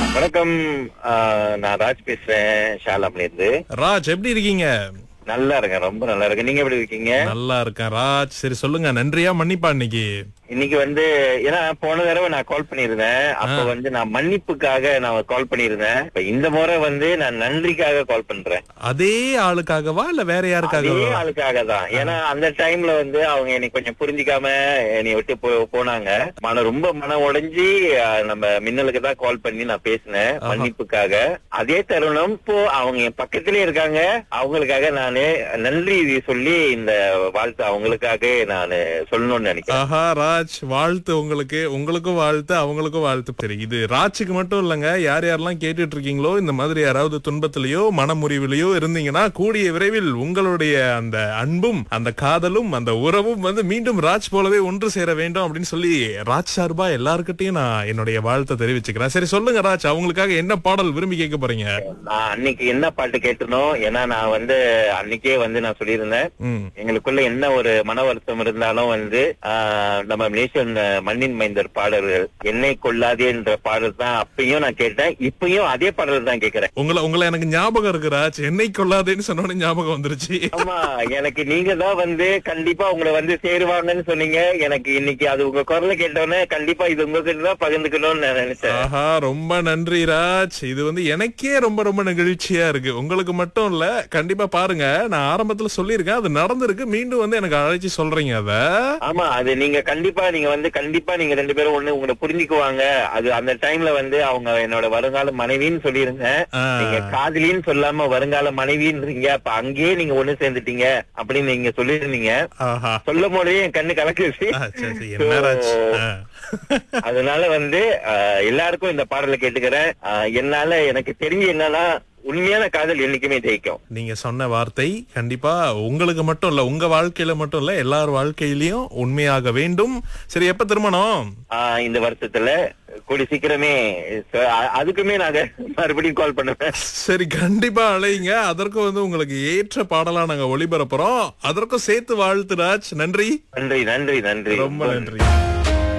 வணக்கம் ஆ, நான் ராஜ் பேசுறேன் ஷாலாம்ல இருந்து ராஜ் எப்படி இருக்கீங்க நல்லா இருக்கேன் ரொம்ப நல்லா இருக்கேன் நீங்க எப்படி இருக்கீங்க நல்லா இருக்கேன் ராஜ் சரி சொல்லுங்க நன்றியா மன்னிப்பா இன்னைக்கு இன்னைக்கு வந்து ஏன்னா போன தடவை நான் கால் பண்ணியிருந்தேன் அப்ப வந்து நான் மன்னிப்புக்காக நான் கால் பண்ணியிருந்தேன் இப்ப இந்த முறை வந்து நான் நன்றிக்காக கால் பண்றேன் அதே ஆளுக்காகவா இல்ல வேற அதே யாருக்காகவா ஆளுக்காக தான் ஏன்னா அந்த டைம்ல வந்து அவங்க என்னை கொஞ்சம் புரிஞ்சிக்காம என்னை விட்டு போ- போனாங்க மன ரொம்ப மன உடைஞ்சி அஹ், நம்ம மின்னலுக்கு தான் கால் பண்ணி நான் பேசினேன் மன்னிப்புக்காக அதே தருணம் இப்போ அவங்க என் பக்கத்திலே இருக்காங்க அவங்களுக்காக நானு நன்றி சொல்லி இந்த வாழ்த்து அவங்களுக்காக நான் சொல்லணும்னு நினைக்கிறேன் ஆஹா ராஜ் வாழ்த்து உங்களுக்கு உங்களுக்கும் வாழ்த்து அவங்களுக்கும் வாழ்த்து சரி இது ராஜுக்கு மட்டும் இல்லங்க யார் யாரெல்லாம் கேட்டுட்டு இருக்கீங்களோ இந்த மாதிரி யாராவது துன்பத்திலயோ மனமுறிவிலையோ இருந்தீங்கன்னா கூடிய விரைவில் உங்களுடைய அந்த அன்பும் அந்த காதலும் அந்த உறவும் வந்து மீண்டும் ராஜ் போலவே ஒன்று சேர வேண்டும் அப்படின்னு சொல்லி ராஜ் சார்பா எல்லாருக்கிட்டையும் நான் என்னுடைய வாழ்த்தை தெரிவிச்சுக்கிறேன் சரி சொல்லுங்க ராஜ் அவங்களுக்காக என்ன பாடல் விரும்பி கேட்க போறீங்க நான் அன்னைக்கு என்ன பாட்டு கேட்டனோ ஏன்னா நான் வந்து அன்னைக்கே வந்து நான் சொல்லியிருந்தேன் ம் எங்களுக்குள்ள என்ன ஒரு மன வருத்தம் இருந்தாலும் வந்து ஆஹ், நம்ம மலேசியன் மண்ணின் மைந்தர் பாடல்கள் என்னை கொள்ளாதே என்ற பாடல் தான் அப்பயும் நான் கேட்டேன் இப்பயும் அதே பாடல் தான் கேட்கிறேன் உங்களை உங்களை எனக்கு ஞாபகம் இருக்கு ராஜ் என்னை கொள்ளாதேன்னு சொன்னோட ஞாபகம் வந்துருச்சு ஆமா எனக்கு நீங்க தான் வந்து கண்டிப்பா உங்களை வந்து சேருவாங்கன்னு சொன்னீங்க எனக்கு இன்னைக்கு அது உங்க குரலை கேட்டோன்னே கண்டிப்பா இது உங்ககிட்ட தான் பகிர்ந்துக்கணும்னு நான் நினைச்சேன் ஆஹா ரொம்ப நன்றி ராஜ் இது வந்து எனக்கே ரொம்ப ரொம்ப நெகிழ்ச்சியா இருக்கு உங்களுக்கு மட்டும் இல்ல கண்டிப்பா பாருங்க நான் ஆரம்பத்துல சொல்லியிருக்கேன் அது நடந்திருக்கு மீண்டும் வந்து எனக்கு அழைச்சி சொல்றீங்க அத ஆமா அது நீங்க கண்டிப்பா நீங்க வந்து கண்டிப்பா நீங்க ரெண்டு பேரும் ஒண்ணு உங்களை புரிஞ்சுக்குவாங்க அது அந்த டைம்ல வந்து அவங்க என்னோட வருங்கால மனைவின்னு சொல்லியிருந்தேன் ஆ. நீங்க காதலின்னு சொல்லாம வருங்கால மனைவின்றீங்க அப்ப அங்கேயே நீங்க ஒண்ணு சேர்ந்துட்டீங்க அப்படின்னு நீங்க சொல்லியிருந்தீங்க ஆஹா சொல்லும் போதே என் கண்ணு கலக்குச்சு ஆ, சரி, சரி, என்ன ராஜ் ஆ. அதனால வந்து ஆஹ், எல்லாருக்கும் இந்த பாடலை கேட்டுக்கிறேன் ஆஹ், என்னால எனக்கு தெரிஞ்சு என்னன்னா உண்மையான காதல் என்னைக்குமே ஜெயிக்கும் நீங்க சொன்ன வார்த்தை கண்டிப்பா உங்களுக்கு மட்டும் இல்ல உங்க வாழ்க்கையில மட்டும் இல்ல எல்லார் வாழ்க்கையிலயும் உண்மையாக வேண்டும் சரி எப்ப திருமணம் ஆஹ், இந்த வருஷத்துல கூடி சீக்கிரமே ச- அ- அதுக்குமே நாங்க மறுபடியும் கால் பண்ணுவேன் சரி கண்டிப்பா அழைங்க அதற்கும் வந்து உங்களுக்கு ஏற்ற பாடலா நாங்க ஒளிபரப்புறோம் அதற்கும் சேர்த்து வாழ்த்து ராஜ் நன்றி நன்றி நன்றி நன்றி ரொம்ப நன்றி